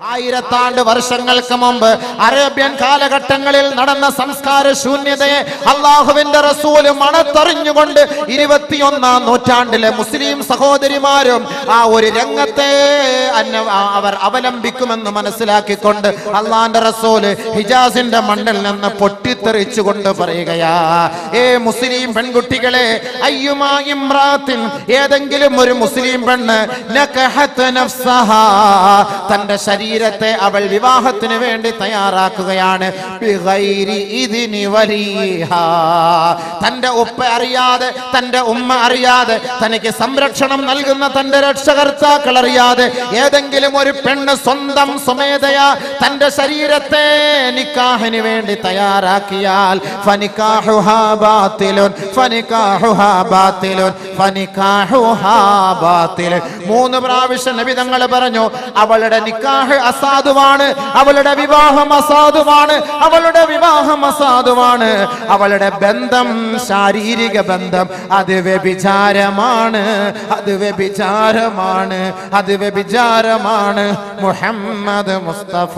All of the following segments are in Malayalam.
ആയിരത്താണ്ട് വർഷങ്ങൾക്ക് മുമ്പ് അറേബ്യൻ കാലഘട്ടങ്ങളിൽ നടന്ന സംസ്കാര ശൂന്യതയെ അള്ളാഹുവിന്റെ റസൂല് മണത്തെറിഞ്ഞുകൊണ്ട് ഇരുപത്തിയൊന്നാം നൂറ്റാണ്ടിലെ മുസ്ലിം സഹോദരിമാരും ആ ഒരു രംഗത്തെ അന്ന- ആ- അവർ അവലംബിക്കുമെന്ന് മനസ്സിലാക്കിക്കൊണ്ട് അള്ളാന്റെ റസൂല് ഹിജാസിന്റെ മണ്ണിൽ നിന്ന് പൊട്ടിത്തെറിച്ചുകൊണ്ട് പറയുകയാ ഏ മുസ്ലിം പെൺകുട്ടികളെ അയ്യുമാ ഇമ്രാത്തിൻ ഏതെങ്കിലും ഒരു മുസ്ലിം പെണ്ണ് നകഹത്ത് നഫ്സഹാ തന്റെ ശരീരത്തെ അവൾ വിവാഹത്തിന് വേണ്ടി തയ്യാറാക്കുകയാണ് ബിഗൈരി ഇദ്നി വലിഹാ. തന്റെ ഉപ്പ അറിയാതെ തന്റെ ഉമ്മ അറിയാതെ തനിക്ക് സംരക്ഷണം നൽകുന്ന തന്റെ രക്ഷകർത്താക്കൾ അറിയാതെ ഏതെങ്കിലും ഒരു പെണ്ണ് സ്വന്തം സ്വമേധയാ തന്റെ ശരീരത്തെ നിക്കാഹിന് വേണ്ടി തയ്യാറാക്കിയാൽ ഫനിക്കാഹുഹാ ബാത്തിലുൻ ഫനിക്കാഹുഹാ ബാത്തിലുൻ ഫനിക്കാഹുഹാ ബാത്തിലുൻ മൂന്ന് പ്രാവശ്യം നബി തങ്ങൾ പറഞ്ഞു അവളുടെ നിക്കാഹ് അസാധുവാണ് അവളുടെ വിവാഹം അസാധുവാണ് അവളുടെ വിവാഹം അസാധുവാണ് അവളുടെ ബന്ധം ശാരീരിക ബന്ധം അത് വ്യഭിചാരമാണ് അത് വ്യഭിചാരമാണ് അത് വ്യഭിചാരമാണ് മുഹമ്മദ് മുസ്തഫ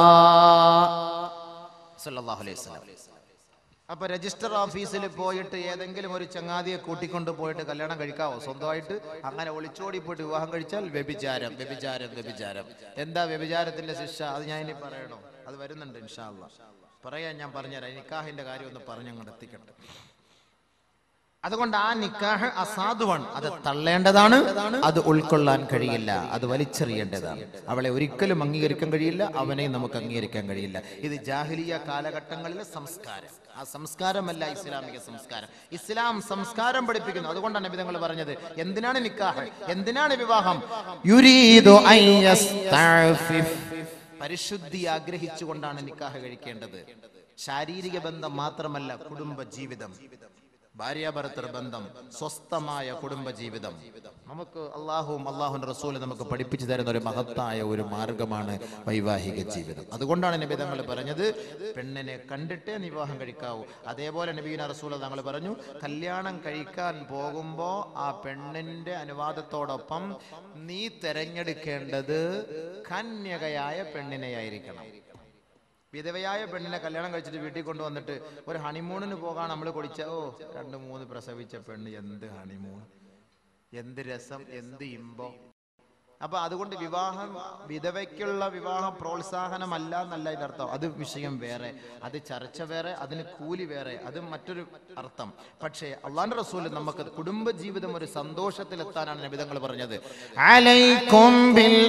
സല്ലല്ലാഹു അലൈഹി വസല്ലം അപ്പൊ രജിസ്റ്റർ ഓഫീസിൽ പോയിട്ട് ഏതെങ്കിലും ഒരു ചങ്ങാതിയെ കൂട്ടിക്കൊണ്ട് പോയിട്ട് കല്യാണം കഴിക്കാവോ സ്വന്തമായിട്ട് അങ്ങനെ ഒളിച്ചോടി പോയിട്ട് വിവാഹം കഴിച്ചാൽ വ്യഭിചാരം വ്യഭിചാരം വ്യഭിചാരം എന്താ വ്യഭിചാരത്തിന്റെ ശിക്ഷ അത് ഞാൻ ഇനി പറയണോ അത് വരുന്നുണ്ട് ഇൻഷാല്ല പറയാൻ ഞാൻ പറഞ്ഞുതരാം നിക്കാഹിന്റെ കാര്യം ഒന്ന് പറഞ്ഞ് അങ്ങോട്ട് എത്തിക്കട്ടെ അതുകൊണ്ട് ആ നിക്കാഹ് അസാധുവാണ് അത് തള്ളേണ്ടതാണ് അത് ഉൾക്കൊള്ളാൻ കഴിയില്ല അത് വലിച്ചെറിയേണ്ടതാണ് അവളെ ഒരിക്കലും അംഗീകരിക്കാൻ കഴിയില്ല അവനെയും നമുക്ക് അംഗീകരിക്കാൻ കഴിയില്ല ഇത് ജാഹിലിയ കാലഘട്ടങ്ങളിലെ സംസ്കാരം ആ സംസ്കാരമല്ല ഇസ്ലാമിക സംസ്കാരം ഇസ്ലാം സംസ്കാരം പഠിപ്പിക്കുന്നു അതുകൊണ്ടാണ് നബി തങ്ങൾ പറഞ്ഞത് എന്തിനാണ് നിക്കാഹ് എന്തിനാണ് വിവാഹം യുരീദു അൻ യസ്തഅഫിഫ്. പരിശുദ്ധി ആഗ്രഹിച്ചുകൊണ്ടാണ് നിക്കാഹ് കഴിക്കേണ്ടത് ശാരീരിക ബന്ധം മാത്രമല്ല കുടുംബ ജീവിതം ഭാര്യാഭർത്തൃ ബന്ധം സ്വസ്ഥമായ കുടുംബ ജീവിതം നമുക്ക് അള്ളാഹുവും അള്ളാഹുവിന്റെ റസൂലും നമുക്ക് പഠിപ്പിച്ചു തരുന്ന ഒരു മഹത്തായ ഒരു മാർഗമാണ് വൈവാഹിക ജീവിതം അതുകൊണ്ടാണ് നബി തങ്ങൾ പറഞ്ഞത് പെണ്ണിനെ കണ്ടിട്ടേ വിവാഹം കഴിക്കാവൂ അതേപോലെ നബീന റസൂൽ തങ്ങൾ പറഞ്ഞു കല്യാണം കഴിക്കാൻ പോകുമ്പോ ആ പെണ്ണിന്റെ അനുവാദത്തോടൊപ്പം നീ തെരഞ്ഞെടുക്കേണ്ടത് കന്യകയായ പെണ്ണിനെയായിരിക്കണം വിധവയായ പെണ്ണിനെ കല്യാണം കഴിച്ചിട്ട് വീട്ടിൽ കൊണ്ടുവന്നിട്ട് ഒരു ഹണിമൂണിന് പോകാൻ നമ്മൾ കുടിച്ച ഓ രണ്ട് മൂന്ന് പ്രസവിച്ച പെണ്ണ് എന്ത് ഹണിമൂൺ എന്ത് രസം എന്ത് ഇമ്പം അപ്പൊ അതുകൊണ്ട് വിവാഹം വിധവയ്ക്കുള്ള വിവാഹം പ്രോത്സാഹനമല്ല എന്നല്ല ഇതിന്റെ അർത്ഥം അത് വിഷയം വേറെ അത് ചർച്ച വേറെ അതിന് കൂലി വേറെ അത് മറ്റൊരു അർത്ഥം പക്ഷേ അള്ളാന്റെ റസൂല് നമുക്ക് കുടുംബ ജീവിതം ഒരു സന്തോഷത്തിലെത്താനാണ് നബിതങ്ങൾ പറഞ്ഞത് അലൈക്കും ബിൽ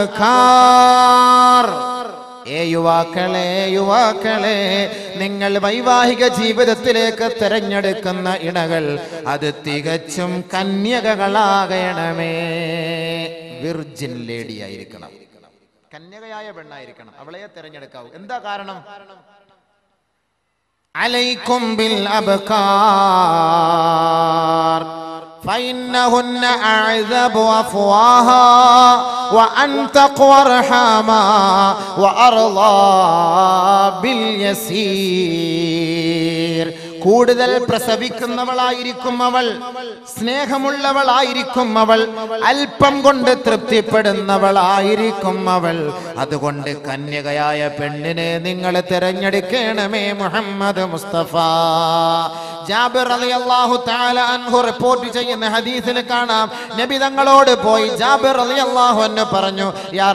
അബ്കാർ ഏ യുവാക്കളെ യുവാക്കളെ നിങ്ങൾ വൈവാഹിക ജീവിതത്തിലേക്ക് തിരഞ്ഞെടുക്കുന്ന ഇണകൾ അത് തികച്ചും കന്യകകളാകണമേ വിർജിൻ ലേഡി ആയിരിക്കണം കന്യകയായ പെണ്ണായിരിക്കണം അവളെ തിരഞ്ഞെടുക്കാവൂ എന്താ കാരണം അലൈക്കും ബിൽ അബ്കാർ فإنهن أعذب أفواها وأنتق ورحاما وأرضى باليسير കൂടുതൽ പ്രസവിക്കുന്നവളായിരിക്കും അവൾ സ്നേഹമുള്ളവളായിരിക്കും അവൾ അല്പം കൊണ്ട് തൃപ്തിപ്പെടുന്നവളായിരിക്കും അവൾ അതുകൊണ്ട് കന്യകയായ പെണ്ണിനെ നിങ്ങൾ തിരഞ്ഞെടുക്കണമേ മുഹമ്മദ് മുസ്തഫ ജാബിർ റളിയല്ലാഹു തആല അൻഹു റിപ്പോർട്ട് ചെയ്യുന്ന ഹദീസിൽ കാണാം നബി തങ്ങളോട് പോയി ജാബിർ റളിയല്ലാഹു അൻഹു പറഞ്ഞു യാ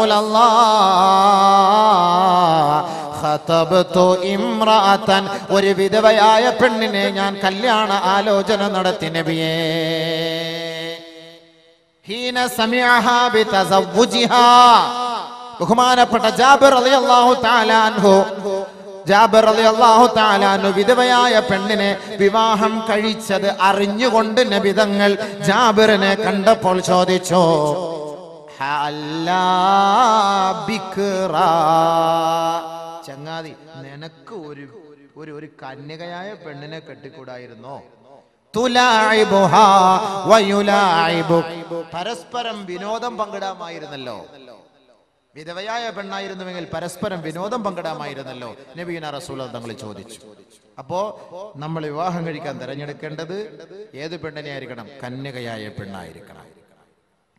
റസൂലല്ലാഹ് ഖതബ്തു ഇമ്രഅതൻ ഒരു വിധവയായ പെണ്ണിനെ ഞാൻ കല്യാണ ആലോചന നടത്തി നബിയേ ഹീന സമിഅഹാ ബിതസവ്വുജിഹാ ബഹുമാനപ്പെട്ട ജാബിർ റളിയല്ലാഹു തആല അൻഹു ജാബിർ റളിയല്ലാഹു തആല അൻഹു വിധവയായ പെണ്ണിനെ വിവാഹം കഴിച്ചത് അറിഞ്ഞുകൊണ്ട് നബിതങ്ങൾ ജാബിറിനെ കണ്ടപ്പോൾ ചോദിച്ചു ഹല്ലാ ബിക്റാ ചങ്ങാതി നിനക്ക് ഒരു ഒരു ഒരു കന്യകയായ പെണ്ണിനെ കെട്ടിക്കൂടായിരുന്നോ തുലാഇബുഹാ വയുലാഇബുക്. പരസ്പരം വിനോദം പങ്കിടാമായിരുന്നല്ലോ വിധവയായ പെണ്ണായിരുന്നുവെങ്കിൽ പരസ്പരം വിനോദം പങ്കിടാമായിരുന്നല്ലോ നബീന റസൂൽ തങ്ങൾ ചോദിച്ചു അപ്പോ നമ്മൾ വിവാഹം കഴിക്കാൻ തിരഞ്ഞെടുക്കേണ്ടത് ഏത് പെണ്ണിനെ ആയിരിക്കണം കന്യകയായ പെണ്ണായിരിക്കണം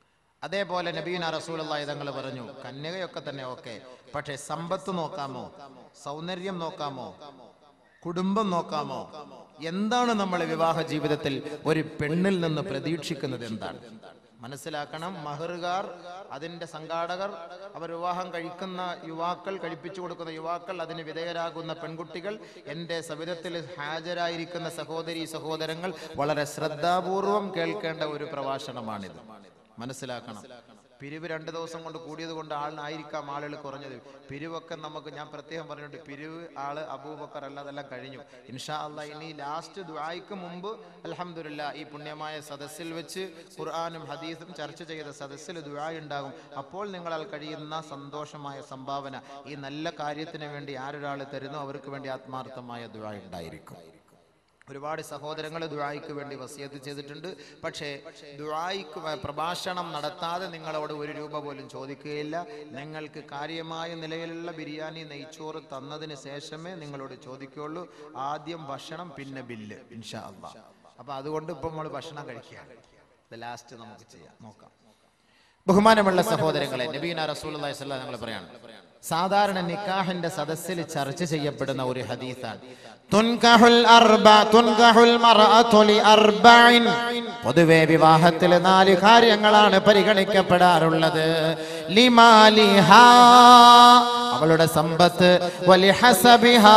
അതേപോലെ നബീന റസൂലുള്ള തങ്ങൾ പറഞ്ഞു കന്യകയൊക്കെ തന്നെ ഓക്കെ പക്ഷെ സമ്പത്ത് നോക്കാമോ സൗന്ദര്യം നോക്കാമോ കുടുംബം നോക്കാമോ എന്താണ് നമ്മൾ വിവാഹ ജീവിതത്തിൽ ഒരു പെണ്ണിൽ നിന്ന് പ്രതീക്ഷിക്കുന്നത് എന്താണ് മനസ്സിലാക്കണം മഹറുകാർ അതിന്റെ സംഘാടകർ അവർ വിവാഹം കഴിക്കുന്ന യുവാക്കൾ കഴിപ്പിച്ചു കൊടുക്കുന്ന യുവാക്കൾ അതിന് വിധേയരാകുന്ന പെൺകുട്ടികൾ എൻ്റെ സവിധത്തിൽ ഹാജരായിരിക്കുന്ന സഹോദരി സഹോദരങ്ങൾ വളരെ ശ്രദ്ധാപൂർവം കേൾക്കേണ്ട ഒരു പ്രഭാഷണമാണിത് മനസ്സിലാക്കണം പിരിവ് രണ്ട് ദിവസം കൊണ്ട് കൂടിയത് കൊണ്ട് ആളിനായിരിക്കാം ആളുകൾ കുറഞ്ഞത് പിരിവൊക്കെ നമുക്ക് ഞാൻ പ്രത്യേകം പറഞ്ഞിട്ടുണ്ട് പിരിവ് ആള് അബൂബക്കർ അല്ല അതെല്ലാം കഴിഞ്ഞു ഇൻഷാ അല്ല ഇനി ലാസ്റ്റ് ദുആയ്ക്ക് മുമ്പ് അൽഹംദുലില്ലാ ഈ പുണ്യമായ സദസ്സിൽ വെച്ച് ഖുർആാനും ഹദീസും ചർച്ച ചെയ്ത സദസ്സിൽ ദുആ ഉണ്ടാകും അപ്പോൾ നിങ്ങളാൽ കഴിയുന്ന സന്തോഷമായ സംഭാവന ഈ നല്ല കാര്യത്തിന് വേണ്ടി ആരൊരാൾ തരുന്നു അവർക്ക് വേണ്ടി ആത്മാർത്ഥമായ ദുആ ഉണ്ടായിരിക്കും ഒരുപാട് സഹോദരങ്ങൾ ദുആയ്ക്ക് വേണ്ടി വസിയത്ത് ചെയ്തിട്ടുണ്ട് പക്ഷേ ദുആയ്ക്ക് വ- പ്രഭാഷണം നടത്താതെ നിങ്ങളോട് ഒരു രൂപ പോലും ചോദിക്കുകയില്ല നിങ്ങൾക്ക് കാര്യമായ നിലയിലുള്ള ബിരിയാണി നെയ്ച്ചോറ് തന്നതിന് ശേഷമേ നിങ്ങളോട് ചോദിക്കുകയുള്ളൂ ആദ്യം ഭക്ഷണം പിന്നെ ബില്ല് ഇൻഷാ അള്ളാ അപ്പൊ അതുകൊണ്ട് ഇപ്പൊ നമ്മൾ ഭക്ഷണം കഴിക്കുകയാണ് ഇത് ലാസ്റ്റ് നമുക്ക് ചെയ്യാം നോക്കാം ബഹുമാനമുള്ള സഹോദരങ്ങളെ നബീന റസൂലുള്ളാഹി സ്വല്ലല്ലാഹു അലൈഹി വസല്ലം പറയാണ് സാധാരണ നിക്കാഹിന്റെ സദസ്സിൽ ചർച്ച ചെയ്യപ്പെടുന്ന ഒരു ഹദീസാണ് തുൻകഹുൽ അർബ തുൻകഹുൽ മർഅതു ലിഅർബഇൻ പൊതുവെ വിവാഹത്തിൽ നാല് കാര്യങ്ങളാണ് പരിഗണിക്കപ്പെടാറുള്ളത് ലിമാലിഹാ അവളുടെ സമ്പത്ത് വലി ഹസബിഹാ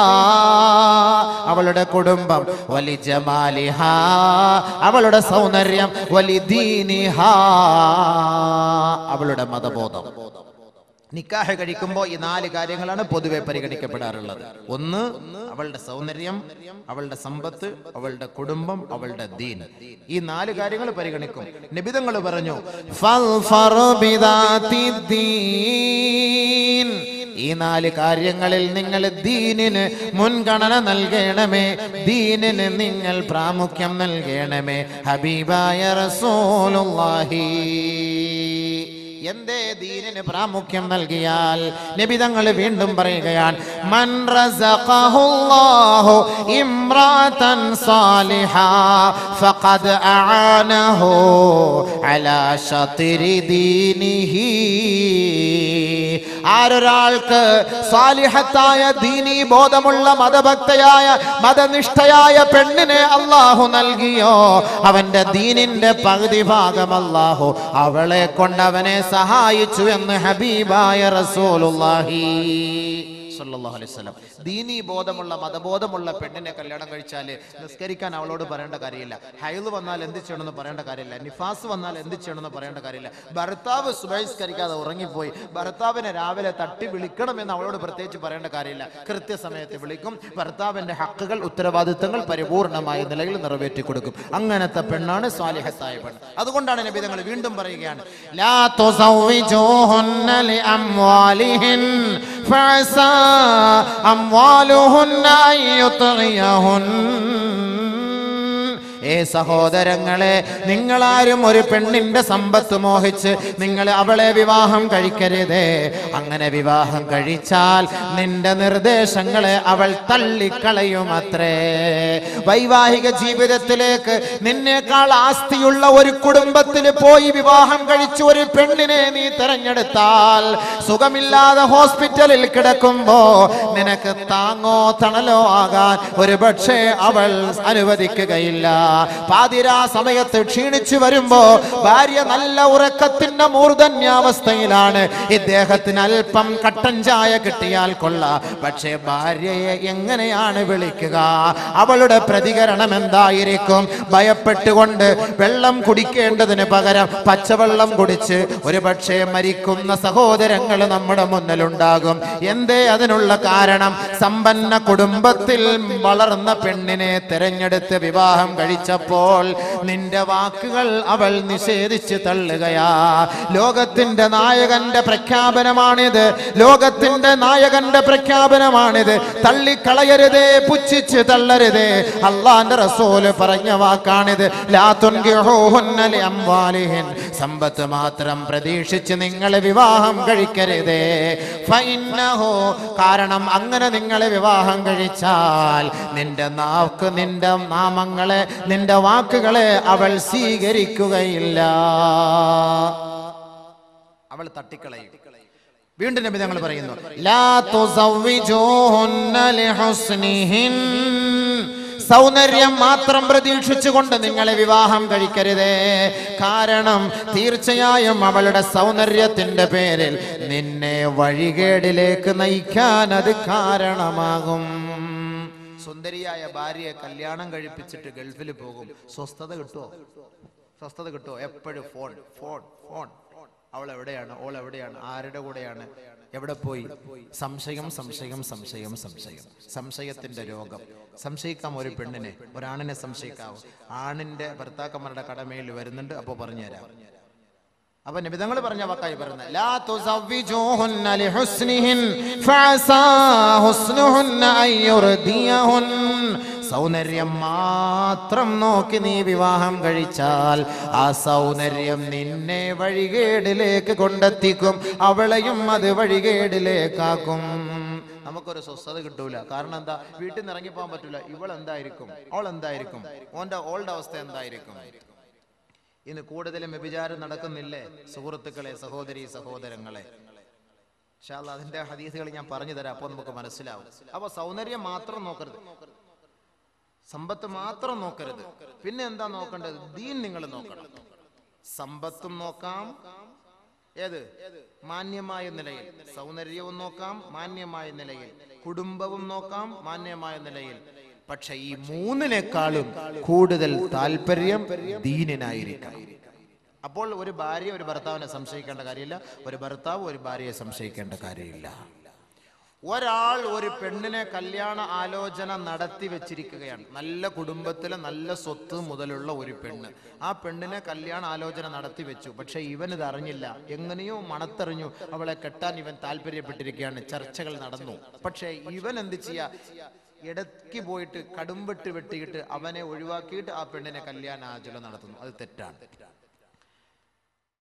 അവളുടെ കുടുംബം വലി ജമാലിഹാ അവളുടെ സൗന്ദര്യം വലി ദീനിഹാ അവളുടെ മതബോധം നിക്കാഹ് കഴിക്കുമ്പോൾ ഈ നാല് കാര്യങ്ങളാണ് പൊതുവെ പരിഗണിക്കപ്പെടാറുള്ളത് ഒന്ന് അവളുടെ സൗന്ദര്യം അവളുടെ സമ്പത്ത് അവളുടെ കുടുംബം അവളുടെ ദീൻ ഈ നാല് കാര്യങ്ങൾ പരിഗണിക്കും നിബിതങ്ങൾ പറഞ്ഞു "ഫൽഫറു ബിദാത്തി ദീൻ." ഈ നാല് കാര്യങ്ങളിൽ നിങ്ങൾ ദീനിന് മുൻഗണന നൽകണമേ ദീനിന് നിങ്ങൾ പ്രാമുഖ്യം നൽകണമേ ഹബീബായ റസൂലുള്ളാഹി എന്തേ ദീനിന് പ്രാമുഖ്യം നൽകിയാൽ നബിതങ്ങൾ വീണ്ടും പറയുകയാണ് മൻ റസഖഹുല്ലാഹു ഇംറാതൻ സാലിഹ ഫഖദ് അആനഹു അലാ ശത്രി ദീനിഹി ആരൊരാൾക്ക് സാലിഹത്തായ ദീനീ ബോധമുള്ള മതഭക്തയായ മതനിഷ്ഠയായ പെണ്ണിനെ അള്ളാഹു നൽകിയോ അവന്റെ ദീനിന്റെ പകുതി ഭാഗം അള്ളാഹു അവളെ കൊണ്ട് അവനെ സഹായിച്ചു എന്ന് ഹബീബായ റസൂലുള്ളാഹി സല്ലല്ലാഹു അലൈഹി വസല്ലം ദീനീ ബോധമുള്ള മതബോധമുള്ള പെണ്ണിനെ കല്യാണം കഴിച്ചാൽ നിസ്കരിക്കാൻ അവളോട് പറയേണ്ട കാര്യമില്ല ഹൈല് വന്നാൽ എന്ത് ചെയ്യണമെന്ന് പറയേണ്ട കാര്യമില്ല നിഫാസ് വന്നാൽ എന്ത് ചെയ്യണമെന്ന് പറയേണ്ട കാര്യമില്ല ഭർത്താവ് സുബഹിസ്കരിക്കാതെ ഉറങ്ങിപ്പോയി ഭർത്താവിനെ രാവിലെ തട്ടി വിളിക്കണമെന്ന് അവളോട് പ്രത്യേകിച്ച് പറയേണ്ട കാര്യമില്ല കൃത്യസമയത്ത് വിളിക്കും ഭർത്താവിന്റെ ഹക്കുകൾ ഉത്തരവാദിത്തങ്ങൾ പരിപൂർണമായ നിലയിൽ നിറവേറ്റി കൊടുക്കും അങ്ങനത്തെ പെണ്ണാണ് സ്വാലിഹത്തായ പെണ്ണ് അതുകൊണ്ടാണ് നബി തങ്ങൾ വീണ്ടും പറയുകയാണ് ലാ തുസവ്വിജൂഹുന്ന ലിഅംവാലിഹിൻ ഫഅസാ അംവാലുഹുന്ന അൻ യുത്ഗിയഹുൻ ഏ സഹോദരങ്ങളെ നിങ്ങളാരും ഒരു പെണ്ണിന്റെ സമ്പത്ത് മോഹിച്ച് നിങ്ങൾ അവളെ വിവാഹം കഴിക്കരുതേ അങ്ങനെ വിവാഹം കഴിച്ചാൽ നിന്റെ നിർദ്ദേശങ്ങളെ അവൾ തള്ളിക്കളയുമത്രേ വൈവാഹിക ജീവിതത്തിലേക്ക് നിന്നേക്കാൾ ആസ്തിയുള്ള ഒരു കുടുംബത്തിൽ പോയി വിവാഹം കഴിച്ച ഒരു പെണ്ണിനെ നീ തെരഞ്ഞെടുത്താൽ സുഖമില്ലാതെ ഹോസ്പിറ്റലിൽ കിടക്കുമ്പോ നിനക്ക് താങ്ങോ തണലോ ആകാൻ ഒരു പക്ഷേ അവൾ അനുവദിക്കുകയില്ല പാതിരാ സമയത്ത് ക്ഷീണിച്ചു വരുമ്പോ ഭാര്യ നല്ല ഉറക്കത്തിന്റെ മൂർധന്യാവസ്ഥയിലാണ് ഇദ്ദേഹത്തിന് അല്പം കട്ടൻ ചായ കിട്ടിയാൽ കൊള്ളാം പക്ഷേ ഭാര്യയെ എങ്ങനെയാണ് വിളിക്കുക അവളുടെ പ്രതികരണം എന്തായിരിക്കും ഭയപ്പെട്ടുകൊണ്ട് വെള്ളം കുടിക്കേണ്ടതിന് പകരം പച്ചവെള്ളം കുടിച്ച് ഒരു പക്ഷേ മരിക്കുന്ന സഹോദരങ്ങൾ നമ്മുടെ മുന്നിലുണ്ടാകും എന്തേ അതിനുള്ള കാരണം സമ്പന്ന കുടുംബത്തിൽ വളർന്ന പെണ്ണിനെ തെരഞ്ഞെടുത്ത് വിവാഹം കഴിച്ചപ്പോൾ നിന്റെ വാക്കുകൾ അവൾ നിഷേധിച്ച് തള്ളുകയാ ലോകത്തിന്റെ നായകന്റെ പ്രഖ്യാപനമാണിത് ലോകത്തിന്റെ നായകന്റെ പ്രഖ്യാപനമാണിത് തള്ളിക്കളയരുതേ പുച്ഛിച്ച് തള്ളരുതേ അള്ളാന്റെ റസൂല് പറഞ്ഞ വാക്കാണിത് ലാ തുൻകിഹൂഹുന്ന ലിഅംവാലിഹിൻ. സമ്പത്ത് മാത്രം പ്രതീക്ഷിച്ച് നിങ്ങൾ വിവാഹം കഴിക്കരുതേ ഫഇന്നഹു കാരണം അങ്ങനെ നിങ്ങൾ വിവാഹം കഴിച്ചാൽ നിന്റെ നാക്ക് നിന്റെ നാമങ്ങളെ നിന്റെ വാക്കുകളെ അവൾ സ്വീകരിക്കുകയില്ല അവൾ തട്ടിക്കളയും വീണ്ടും നബി ഞങ്ങൾ പറയുന്നു ലാ തുസവ്വിജൂഹുന്ന ലിഹുസ്നിഹിൻ സൗന്ദര്യം മാത്രം പ്രതീക്ഷിച്ചുകൊണ്ട് നിങ്ങളെ വിവാഹം കഴിക്കരുതേ കാരണം തീർച്ചയായും അവളുടെ സൗന്ദര്യത്തിന്റെ പേരിൽ നിന്നെ വഴികേടിലേക്ക് നയിക്കാൻ അത് കാരണമാകും സുന്ദരിയായ ഭാര്യയെ കല്യാണം കഴിപ്പിച്ചിട്ട് ഗൾഫിൽ പോകും സ്വസ്ഥത കിട്ടുമോ സ്വസ്ഥത കിട്ടുമോ എപ്പോഴും ഫോൺ ഫോൺ ഫോൺ അവൾ എവിടെയാണ് ഓൾ എവിടെയാണ് ആരുടെ കൂടെയാണ് എവിടെ പോയി സംശയം സംശയം സംശയം സംശയം സംശയത്തിന്റെ രോഗം സംശയിക്കാം ഒരു പെണ്ണിനെ ഒരാണിനെ സംശയിക്കാവൂ ആണിന്റെ ഭർത്താക്കന്മാരുടെ കടമയിൽ വരുന്നുണ്ട് അപ്പോ പറഞ്ഞുതരാം അപ്പൊ നിബിധങ്ങൾ പറഞ്ഞ വാക്കായി പറയുന്നത് ലാ തുസവ്വിജൂഹുന്ന ലിഹുസ്നിഹിൻ ഫഅസാ ഹുസ്നുഹുന്ന അൻ യുർദിയഹുൻ സൗന്ദര്യം മാത്രം നോക്കി നീ വിവാഹം കഴിച്ചാൽ ആ സൗന്ദര്യം നിന്നെ വഴികേടിലേക്ക് കൊണ്ടെത്തിക്കും അവളെയും അത് വഴികേടിലേക്കാക്കും നമുക്കൊരു സ്വസ്ഥത കിട്ടൂല കാരണം എന്താ വീട്ടിൽ നിന്ന് ഇറങ്ങിപ്പോകാൻ പറ്റൂല ഇവൾ എന്തായിരിക്കും അവൾ എന്തായിരിക്കും ഓന്റെ ഓൾഡ് അവസ്ഥ എന്തായിരിക്കും ഇന്ന് കൂടുതലും വ്യഭിചാരം നടക്കുന്നില്ലേ സുഹൃത്തുക്കളെ സഹോദരി സഹോദരങ്ങളെ ഇൻഷാല്ലാ അതിന്റെ ഹദീസുകൾ ഞാൻ പറഞ്ഞു തരാം അപ്പോൾ നമുക്ക് മനസ്സിലാവും അപ്പൊ സൗന്ദര്യം മാത്രം നോക്കരുത് സമ്പത്ത് മാത്രം നോക്കരുത് പിന്നെ എന്താ നോക്കേണ്ടത് ദീൻ നിങ്ങൾ നോക്കണം സമ്പത്തും നോക്കാം ഏത് മാന്യമായ നിലയിൽ സൗന്ദര്യവും നോക്കാം മാന്യമായ നിലയിൽ കുടുംബവും നോക്കാം മാന്യമായ നിലയിൽ പക്ഷെ ഈ മൂന്നിനേക്കാളും കൂടുതൽ താല്പര്യം ദീനിനായിരിക്കണം അപ്പോൾ ഒരു ഭാര്യ ഒരു ഭർത്താവിനെ സംശയിക്കേണ്ട കാര്യമില്ല ഒരു ഭർത്താവ് ഒരു ഭാര്യയെ സംശയിക്കേണ്ട കാര്യമില്ല ഒരാൾ ഒരു പെണ്ണിനെ കല്യാണ ആലോചന നടത്തി വെച്ചിരിക്കുകയാണ് നല്ല കുടുംബത്തിലെ നല്ല സ്വത്ത് മുതലുള്ള ഒരു പെണ്ണ് ആ പെണ്ണിനെ കല്യാണ ആലോചന നടത്തി വെച്ചു പക്ഷെ ഇവൻ ഇത് അറിഞ്ഞില്ല എങ്ങനെയോ മണത്തെറിഞ്ഞു അവളെ കെട്ടാൻ ഇവൻ താല്പര്യപ്പെട്ടിരിക്കുകയാണ് ചർച്ചകൾ നടന്നു പക്ഷേ ഇവൻ എന്ത് ചെയ്യാ ഇടയ്ക്ക് പോയിട്ട് കടുംവെട്ട് വെട്ടിയിട്ട് അവനെ ഒഴിവാക്കിയിട്ട് ആ പെണ്ണിനെ കല്യാണ ആലോചന നടത്തുന്നു അത് തെറ്റാണ്